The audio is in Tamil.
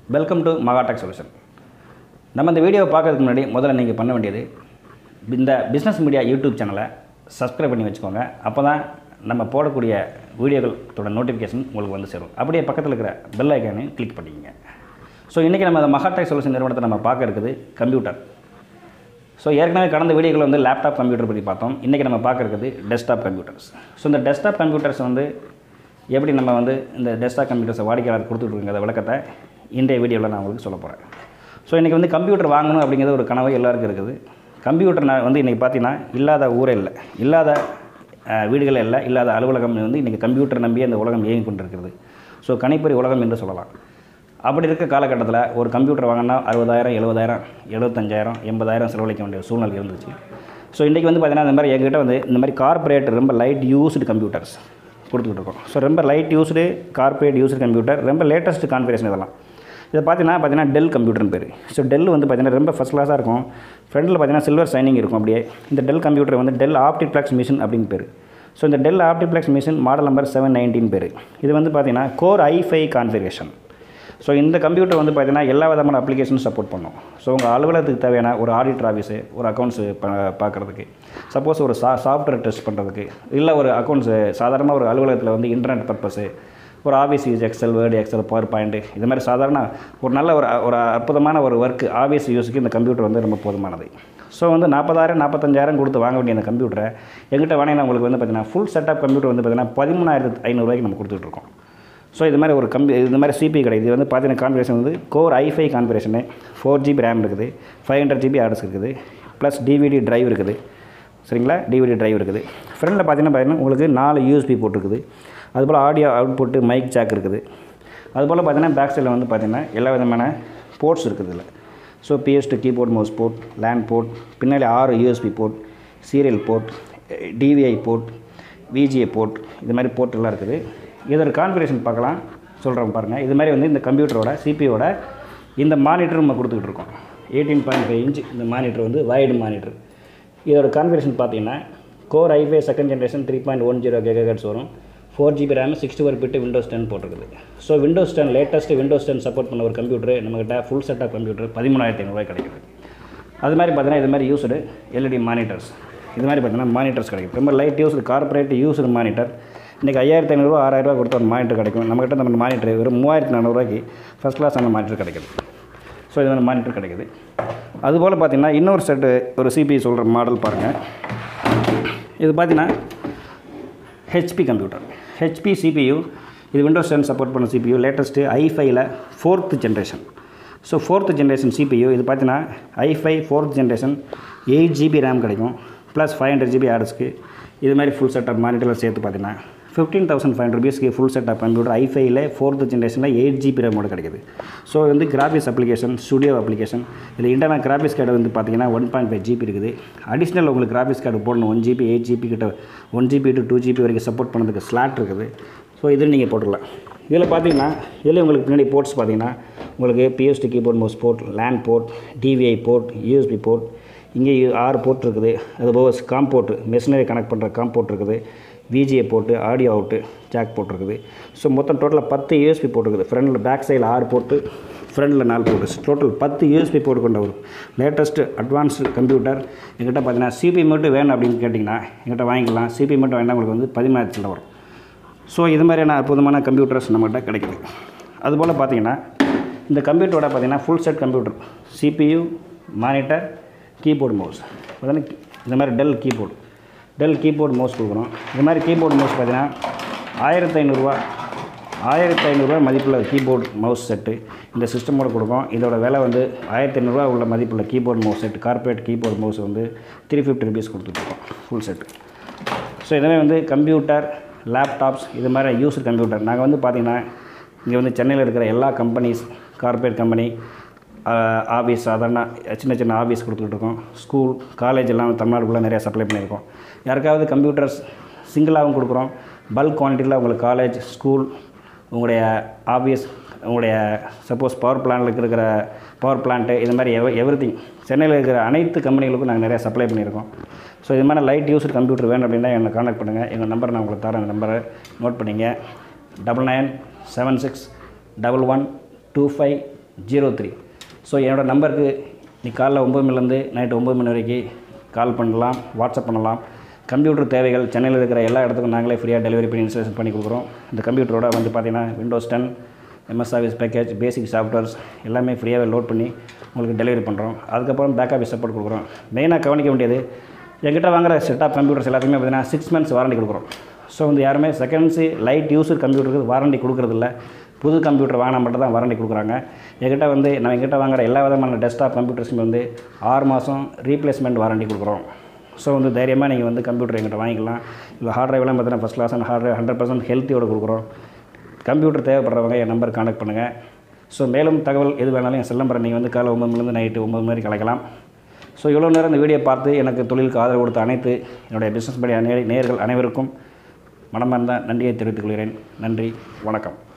வெல்கம் டு மகாடெக் சொல்யூஷன் நம்ம இந்த வீடியோவை பார்க்கறதுக்கு முன்னாடி முதல்ல நீங்கள் பண்ண வேண்டியது இந்த பிஸ்னஸ் மீடியா யூடியூப் சேனலை சப்ஸ்கிரைப் பண்ணி வச்சுக்கோங்க அப்போ தான் நம்ம போடக்கூடிய வீடியோகளோட நோட்டிஃபிகேஷன் உங்களுக்கு வந்து சேரும் அப்படியே பக்கத்தில் இருக்கிற பெல் ஐக்கானையும் கிளிக் பண்ணிக்கங்க ஸோ இன்றைக்கி நம்ம இந்த மகாடெக் சொல்யூஷன் நிறுவனத்தை நம்ம பார்க்க இருக்குது கம்ப்யூட்டர் ஸோ ஏற்கனவே கடந்த வீடியோவில் வந்து லேப்டாப் கம்ப்யூட்டர் பற்றி பார்த்தோம் இன்றைக்கி நம்ம பார்க்க இருக்குது டெஸ்க்டாப் கம்ப்யூட்டர்ஸ் ஸோ இந்த டெஸ்க்டாப் கம்ப்யூட்டர்ஸ் வந்து எப்படி நம்ம வந்து இந்த டெஸ்க்டாப் கம்ப்யூட்டர்ஸை வாடிக்கையாளர் கொடுத்துட்ருக்கிற விளக்கத்தை இன்றைய வீடியோவில் நான் உங்களுக்கு சொல்ல போகிறேன் ஸோ இன்றைக்கி வந்து கம்ப்யூட்டர் வாங்கணும் அப்படிங்கிறது ஒரு கனவு எல்லாருக்கும் இருக்குது கம்ப்யூட்டர் நான் வந்து இன்றைக்கி பார்த்தீங்கன்னா இல்லாத ஊரே இல்லை இல்லாத அஹ், வீடுகளே இல்லை இல்லாத அலுவலகம் வந்து இன்றைக்கி கம்ப்யூட்டர் நம்பி அந்த உலகம் இயங்கி கொண்டிருக்கிறது ஸோ கணிப்பொறி உலகம் என்று சொல்லலாம் அப்படி இருக்க காலகட்டத்தில் ஒரு கம்ப்யூட்டர் வாங்கினா அறுபதாயிரம் எழுபதாயிரம் எழுபத்தஞ்சாயிரம் எண்பதாயிரம் செலவழிக்க வேண்டிய சூழ்நிலை இருந்துச்சு ஸோ இன்றைக்கி வந்து பார்த்திங்கன்னா இந்த மாதிரி எங்ககிட்ட வந்து இந்த மாதிரி கார்ப்பரேட் ரொம்ப லைட் யூஸ்டு கம்ப்யூட்டர்ஸ் கொடுத்துக்கிட்டு இருக்கோம் ஸோ ரொம்ப light used corporate used computer ரொம்ப லேட்டஸ்ட் கான்ஃபிகரேஷன் இதெல்லாம் இதை பார்த்தீங்கன்னா பார்த்தீங்கன்னா டெல் கம்ப்யூட்டர்னு பேர் ஸோ டெல் வந்து பார்த்தீங்கன்னா ரொம்ப ஃபஸ்ட் கிளாஸாக இருக்கும் ஃப்ரண்ட்டில் பார்த்தீங்கன்னா சில்வர் சைனிங் இருக்கும் அப்படியே இந்த டெல் கம்ப்யூட்டர் வந்து டெல் ஆப்டிப்ளெக்ஸ் மிஷின் அப்படின்னு பேர் ஸோ இந்த Dell OptiPlex machine model number seven nineteen பேர் இது வந்து பார்த்தீங்கன்னா கோர் ஐஃபை கான்ஃபிகரேஷன் ஸோ இந்த கம்ப்யூட்டர் வந்து பார்த்தீங்கன்னா எல்லா விதமான அப்ளிகேஷனும் சப்போர்ட் பண்ணும் ஸோ உங்கள் அலுவலகத்துக்கு தேவையான ஒரு ஆடிட்டர் ஆஃபீஸு ஒரு அக்கௌண்ட்ஸு பார்க்குறதுக்கு சப்போஸ் ஒரு சா சாஃப்ட்வேர் டெஸ்ட் பண்ணுறதுக்கு இல்லை ஒரு அக்கௌண்ட்ஸு சாதாரணமாக ஒரு அலுவலகத்தில் வந்து இன்டர்நெட் பர்பஸு ஒரு office use Excel Word Excel PowerPoint இது மாதிரி சாதாரண ஒரு நல்ல ஒரு ஒரு அற்புதமான ஒரு ஒர்க் ஆஃபீஸ் யூஸுக்கு இந்த கம்ப்யூட்டர் வந்து ரொம்ப போதுமானது ஸோ வந்து நாற்பதாயிரம் நாற்பத்தஞ்சாயிரம் கொடுத்து வாங்க வேண்டிய அந்த கம்ப்யூட்டரை எங்கிட்ட வாங்கினா உங்களுக்கு வந்து பார்த்தீங்கன்னா ஃபுல் செட்டப் கம்ப்யூட்டர் வந்து பார்த்தீங்கன்னா பதிமூணாயிரத்து ஐநூறுரூவாய்க்கு நம்ம கொடுத்துட்ருக்கோம் ஸோ இது மாதிரி ஒரு கம்பி இது மாதிரி சிபி கிடையாது இது வந்து பார்த்தீங்கன்னா கான்ஃபிகரேஷன் வந்து core i five configuration four GB RAM இருக்குது ஃபைவ் ஹண்ட்ரட் ஜிபி ஹார்ட்ஸ் இருக்குது ப்ளஸ் டிவிடி டிரைவ் இருக்குது சரிங்களா டிவிடி டிரைவ் இருக்குது ஃப்ரண்டில் பார்த்தீங்கன்னா பார்த்தீங்கன்னா உங்களுக்கு நாலு யூஎஸ்பி போட்டிருக்குது அதுபோல் ஆடியோ அவுட்புட்டு மைக் ஜாக் இருக்குது அதுபோல் பார்த்தீங்கன்னா பேக் சைடில் வந்து பார்த்தீங்கன்னா எல்லா விதமான போர்ட்ஸ் இருக்குது இதில் so PS two keyboard mouse port LAN port பின்னாடி ஆறு USB port serial port DVI port VGA port இது மாதிரி போர்ட் எல்லாம் இருக்குது இதோட கான்ஃபிகரேஷன் பார்க்கலாம் சொல்கிறோம் பாருங்கள் இது மாதிரி வந்து இந்த கம்ப்யூட்டரோட சிபியோட இந்த மானிட்டர் நம்ம கொடுத்துக்கிட்டு இருக்கோம் எயிட்டீன் பாயிண்ட் ஃபைவ் இன்ச் இந்த மானிட்டர் வந்து வைடு மானிட்டர் இதோட கான்ஃபிகரேஷன் பார்த்தீங்கன்னா core i five second generation three point one zero gigahertz வரும் ஃபோர் ஜிபி ரேம் சிக்ஸ்டி ஒரு பிட்டு விண்டோஸ் டென் போட்டிருக்குது so Windows ten latest Windows ten support பண்ண ஒரு கம்ப்யூட்டர் நம்மகிட்ட ஃபுல் செட்டாக கம்ப்யூட்டர் பதிமூணாயிரத்தி ஐநூறுரூவாய் கிடைக்குது அது மாதிரி பார்த்தீங்கன்னா இது மாதிரி யூஸ்டு எல்இடி மானிட்டர்ஸ் இது மாதிரி பார்த்தீங்கன்னா மானிட்டர்ஸ் கிடைக்கும் ரொம்ப light used corporate used monitor இன்றைக்கி ஐயாயிரத்தி ஐநூறுரூவா ஆறாயிரரூவா கொடுத்த ஒரு மானிட்டர் கிடைக்கும் நம்மகிட்ட நம்ம மானிட்டர் வெறும் மூவாயிரத்தி நானூறுரூவாய்க்கு ஃபஸ்ட் கிளாஸ் அந்த மானிட்டர் கிடைக்குது ஸோ இது மாதிரி மானிட்டர் கிடைக்குது அதுபோல் பார்த்தீங்கன்னா இன்னொரு செட்டு ஒரு சிபி சொல்கிற மாடல் பாருங்கள் இது பார்த்தீங்கன்னா ஹெச்பி கம்ப்யூட்டர் ஹெச்பி சிபியு இது விண்டோஸ் டென் சப்போர்ட் பண்ண சிபியு லேட்டஸ்ட்டு ஐஃபைல fourth generation so fourth generation CPU இது பார்த்தீங்கன்னா i five fourth generation eight GB RAM கிடைக்கும் ப்ளஸ் ஃபைவ் ஹண்ட்ரட் ஜிபி ஹார்ட்ஸ்க்கு இது மாதிரி ஃபுல் செட்டப் மானிட்டரில் சேர்த்து பார்த்தீங்கன்னா ஃபிஃப்டீன் தௌசண்ட் ஃபைவ் ஹண்ட்ரட் ருபீஸ்க்கு ஃபுல் செட்டப் கம்ப்யூட்டர் ஐஃபைல ஃபோர்த்து ஜென்ரேஷனில் எயிட் ஜிபி ரேமோட கிடைக்குது ஸோ இது வந்து கிராஃபிக்ஸ் அப்ளிகேஷன் ஸ்டுடியோ அப்ளிகேஷன் இதில் இன்டர்னல் கிராஃபிக்ஸ் கார்டு வந்து பார்த்தீங்கன்னா ஒன் பாயிண்ட் ஃபைவ் ஜிபி இருக்குது அடிஷ்னல் உங்களுக்கு கிராஃபிக்ஸ் கார்டு போடணும் ஒன் ஜிபி எயிட் ஜிபி கிட்ட one GB to two GB வரைக்கும் சப்போர்ட் பண்ணதுக்கு ஸ்லாட் இருக்குது ஸோ இதில் நீங்கள் போட்டுடலாம் இதில் பார்த்தீங்கன்னா இதில் உங்களுக்கு பின்னாடி போர்ட்ஸ் பார்த்தீங்கன்னா உங்களுக்கு PST keyboard mouse port LAN port DVI port USB port இங்கே ஆறு போர்ட் இருக்குது அதுபோக காம் போர்ட்டு மெஷினரி கனெக்ட் பண்ணுற காம் போர்ட் இருக்குது விஜிஏ போட்டு ஆடியோ அவுட்டு ஜாக் போட்டிருக்குது ஸோ மொத்தம் டோட்டலாக பத்து யூஎஸ்பி போட்டிருக்குது ஃப்ரண்டில் பேக் சைடில் ஆறு போட்டு ஃப்ரண்டில் நாலு போட்டு டோட்டல் பத்து யூஎஸ்பி போட்டு கொண்ட ஒரு லேட்டஸ்ட்டு அட்வான்ஸ்டு கம்ப்யூட்டர் எங்கிட்ட பார்த்தீங்கன்னா சிபி மட்டும் வேணும் அப்படின்னு கேட்டிங்கன்னா எங்கிட்ட வாங்கிக்கலாம் சிபி மட்டும் வேண்டாம் உங்களுக்கு வந்து பதிமூணாயிரத்தில் வரும் ஸோ இது மாதிரியான அற்புதமான கம்ப்யூட்டர்ஸ் நம்மகிட்ட கிடைக்குது அதுபோல் பார்த்தீங்கன்னா இந்த கம்ப்யூட்டரோட பார்த்தீங்கன்னா full set computer CPU monitor keyboard mouse பார்த்தீங்கன்னா இந்த மாதிரி Dell keyboard Dell keyboard mouse கொடுக்குறோம் இது மாதிரி கீபோர்டு மவுஸ் பார்த்தீங்கன்னா ஆயிரத்தி ஐநூறுரூவா ஆயிரத்தி ஐநூறுரூவா மதிப்புள்ள கீபோர்டு மவுஸ் செட்டு இந்த சிஸ்டமோட கொடுக்கும் இதோட விலை வந்து ஆயிரத்தி ஐநூறுரூவா உள்ள மதிப்புள்ள keyboard mouse set corporate keyboard mouse வந்து த்ரீ ஃபிஃப்டி ருபீஸ் கொடுத்துட்ருக்கோம் ஃபுல் செட்டு ஸோ இதுவே வந்து கம்ப்யூட்டர் லேப்டாப்ஸ் இது மாதிரி யூஸ்டு கம்ப்யூட்டர் நாங்கள் வந்து பார்த்திங்கன்னா இங்கே வந்து சென்னையில் இருக்கிற எல்லா கம்பெனிஸ் கார்ப்பரேட் கம்பெனி ஆஃபீஸ் சாதாரண சின்ன சின்ன ஆஃபீஸ் கொடுத்துக்கிட்டு இருக்கோம் ஸ்கூல் காலேஜ் எல்லாம் தமிழ்நாடுக்குள்ளே நிறையா சப்ளை பண்ணியிருக்கோம் யாருக்காவது கம்ப்யூட்டர்ஸ் சிங்கிளாகவும் கொடுக்குறோம் பல்க் குவான்டிட்டியில் உங்களுக்கு காலேஜ் ஸ்கூல் உங்களுடைய ஆஃபீஸ் உங்களுடைய சப்போஸ் பவர் பிளான்ட்டில் இருக்கிற பவர் பிளான்ட்டு இது மாதிரி எவ எவ்ரி திங் சென்னையில் இருக்கிற அனைத்து கம்பெனிகளுக்கும் நாங்கள் நிறையா சப்ளை பண்ணியிருக்கோம் ஸோ இது மாதிரி லைட் யூஸ்டு கம்ப்யூட்டர் வேணும் அப்படின்னா என்னை காண்டாக்ட் பண்ணுங்கள் எங்கள் நம்பர் நான் உங்களுக்கு தரேன் அந்த நம்பரை நோட் பண்ணிங்க double nine seven six double one two five zero three so என்னோடய நம்பருக்கு நீ காலைல ஒம்பது மணிலேருந்து நைட்டு ஒம்பது மணி வரைக்கும் கால் பண்ணலாம் வாட்ஸ்அப் பண்ணலாம் கம்ப்யூட்டர் தேவைகள் சென்னையில் இருக்கிற எல்லா இடத்துக்கும் நாங்களே ஃப்ரீயாக டெலிவரி பண்ணி இன்ஸ்டாலேஷன் பண்ணி கொடுக்குறோம் இந்த கம்ப்யூட்டரோட வந்து பார்த்தீங்கன்னா Windows ten MS service package basic softwares எல்லாமே ஃப்ரீயாகவே லோட் பண்ணி உங்களுக்கு டெலிவரி பண்ணுறோம் அதுக்கப்புறம் பேக்கப் சப்போர்ட் கொடுக்குறோம் மெயினாக கவனிக்க வேண்டியது எங்கிட்ட வாங்குற செட்டாப் கம்ப்யூட்டர்ஸ் எல்லாத்துக்குமே பார்த்தீங்கன்னா சிக்ஸ் மந்த்ஸ் வாரண்டி கொடுக்குறோம் ஸோ வந்து யாருமே செகண்ட்ஸு லைட் யூஸர் கம்ப்யூட்டருக்கு வாரண்டி கொடுக்குறதில்ல புது கம்ப்யூட்டர் வாங்கினா மட்டும் தான் வாரண்டி கொடுக்குறாங்க எங்கிட்ட வந்து நான் எங்கிட்ட வாங்குற எல்லா விதமான டெஸ்க்டாப் கம்ப்யூட்டர்ஸுமே வந்து ஆறு மாதம் ரீப்ளேஸ்மெண்ட் வாரண்டி கொடுக்குறோம் ஸோ வந்து தைரியமாக நீங்கள் வந்து கம்ப்யூட்டர் எங்கிட்ட வாங்கிக்கலாம் இல்லை ஹார்ட் டிரைவ்லாம் பார்த்தீங்கன்னா first class and hard drive hundred percent ஹெல்த்தியோட கொடுக்குறோம் கம்ப்யூட்டர் தேவைப்படுறவங்க என் நம்பர் கான்டாக்ட் பண்ணுங்கள் ஸோ மேலும் தகவல் எது வேணாலும் என் செல் நம்பரை நீங்கள் வந்து காலை ஒம்பது மணிலேருந்து நைட்டு ஒம்பது மணி கலைக்கலாம் ஸோ இவ்வளோ நேரம் இந்த வீடியோ பார்த்து எனக்கு தொழிலுக்கு ஆதரவு கொடுத்த அனைத்து என்னுடைய பிஸ்னஸ் படி நேயர்கள் அனைவருக்கும் மனமார்ந்த நன்றியை தெரிவித்துக் கொள்கிறேன் நன்றி வணக்கம்